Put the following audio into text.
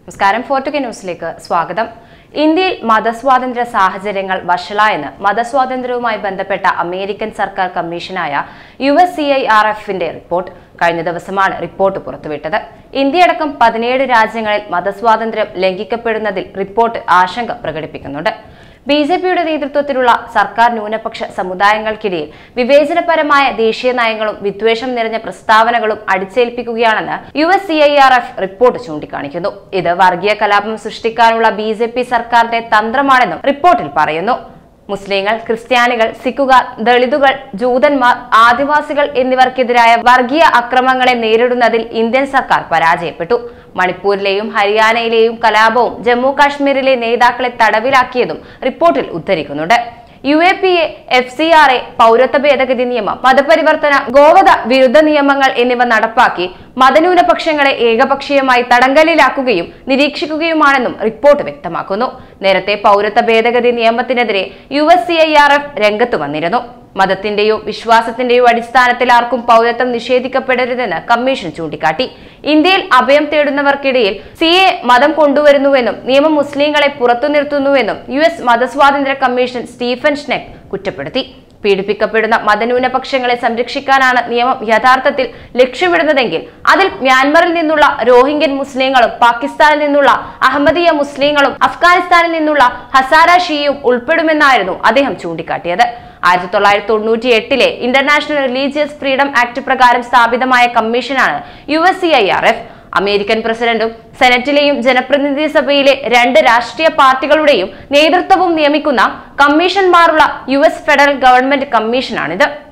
നമസ്കാരം ഫോർട്ടുക ന്യൂസിലേക്ക് സ്വാഗതം ഇന്ത്യയിൽ മതസ്വാതന്ത്ര്യ സാഹചര്യങ്ങൾ വഷളായെന്ന് മതസ്വാതന്ത്ര്യവുമായി ബന്ധപ്പെട്ട അമേരിക്കൻ സർക്കാർ കമ്മീഷനായ U S C I R എഫിന്റെ റിപ്പോർട്ട് കഴിഞ്ഞ ദിവസമാണ് റിപ്പോർട്ട് പുറത്തുവിട്ടത് ഇന്ത്യയടക്കം പതിനേഴ് രാജ്യങ്ങളിൽ മതസ്വാതന്ത്ര്യം ലംഘിക്കപ്പെടുന്നതിൽ റിപ്പോർട്ട് ആശങ്ക പ്രകടിപ്പിക്കുന്നുണ്ട് ബി ജെ പിയുടെ നേതൃത്വത്തിലുള്ള സർക്കാർ ന്യൂനപക്ഷ സമുദായങ്ങൾക്കിടയിൽ വിവേചനപരമായ ദേശീയ നയങ്ങളും വിദ്വേഷം നിറഞ്ഞ പ്രസ്താവനകളും അടിച്ചേൽപ്പിക്കുകയാണെന്ന് U S C I R F report ചൂണ്ടിക്കാണിക്കുന്നു ഇത് വർഗീയ കലാപം സൃഷ്ടിക്കാനുള്ള ബി ജെ പി സർക്കാരിന്റെ തന്ത്രമാണെന്നും റിപ്പോർട്ടിൽ പറയുന്നു മുസ്ലിങ്ങൾ ക്രിസ്ത്യാനികൾ സിഖുകാർ ദളിതുകൾ ജൂതന്മാർ ആദിവാസികൾ എന്നിവർക്കെതിരായ വർഗീയ അക്രമങ്ങളെ നേരിടുന്നതിൽ ഇന്ത്യൻ സർക്കാർ പരാജയപ്പെട്ടു മണിപ്പൂരിലെയും ഹരിയാനയിലെയും കലാപവും ജമ്മു കാശ്മീരിലെ നേതാക്കളെ തടവിലാക്കിയതും റിപ്പോർട്ടിൽ ഉദ്ധരിക്കുന്നുണ്ട് U A P A F C R A പൗരത്വ ഭേദഗതി നിയമം മതപരിവർത്തന ഗോവധ വിരുദ്ധ നിയമങ്ങൾ എന്നിവ നടപ്പാക്കി മതന്യൂനപക്ഷങ്ങളെ ഏകപക്ഷീയമായി തടങ്കലിലാക്കുകയും നിരീക്ഷിക്കുകയുമാണെന്നും റിപ്പോർട്ട് വ്യക്തമാക്കുന്നു നേരത്തെ പൗരത്വ ഭേദഗതി നിയമത്തിനെതിരെ U S C I R F രംഗത്ത് വന്നിരുന്നു മതത്തിന്റെയോ വിശ്വാസത്തിന്റെയോ അടിസ്ഥാനത്തിൽ ആർക്കും പൗരത്വം നിഷേധിക്കപ്പെടരുതെന്ന് കമ്മീഷൻ ചൂണ്ടിക്കാട്ടി ഇന്ത്യയിൽ അഭയം തേടുന്നവർക്കിടയിൽ സി എ മതം കൊണ്ടുവരുന്നുവെന്നും നിയമം മുസ്ലിങ്ങളെ പുറത്തു നിർത്തുന്നുവെന്നും യു എസ് മതസ്വാതന്ത്ര്യ കമ്മീഷൻ സ്റ്റീഫൻ ഷ്നെക് കുറ്റപ്പെടുത്തി പീഡിപ്പിക്കപ്പെടുന്ന മതന്യൂനപക്ഷങ്ങളെ സംരക്ഷിക്കാനാണ് നിയമം യഥാർത്ഥത്തിൽ ലക്ഷ്യമിടുന്നതെങ്കിൽ അതിൽ മ്യാൻമറിൽ നിന്നുള്ള റോഹിംഗ്യൻ മുസ്ലിങ്ങളും പാകിസ്ഥാനിൽ നിന്നുള്ള അഹമ്മദീയ മുസ്ലിങ്ങളും അഫ്ഗാനിസ്ഥാനിൽ നിന്നുള്ള ഹസാര ഷീയും ഉൾപ്പെടുമെന്നായിരുന്നു അദ്ദേഹം ചൂണ്ടിക്കാട്ടിയത് ആയിരത്തി തൊള്ളായിരത്തി തൊണ്ണൂറ്റി എട്ടിലെ ഇന്റർനാഷണൽ റിലീജിയസ് ഫ്രീഡം ആക്ട് പ്രകാരം സ്ഥാപിതമായ കമ്മീഷനാണ് U S C I R F American പ്രസിഡന്റും സെനറ്റിലെയും ജനപ്രതിനിധി സഭയിലെ രണ്ട് രാഷ്ട്രീയ പാർട്ടികളുടെയും നേതൃത്വവും നിയമിക്കുന്ന കമ്മീഷന്മാരുള്ള യു എസ് ഫെഡറൽ ഗവൺമെന്റ് കമ്മീഷനാണിത്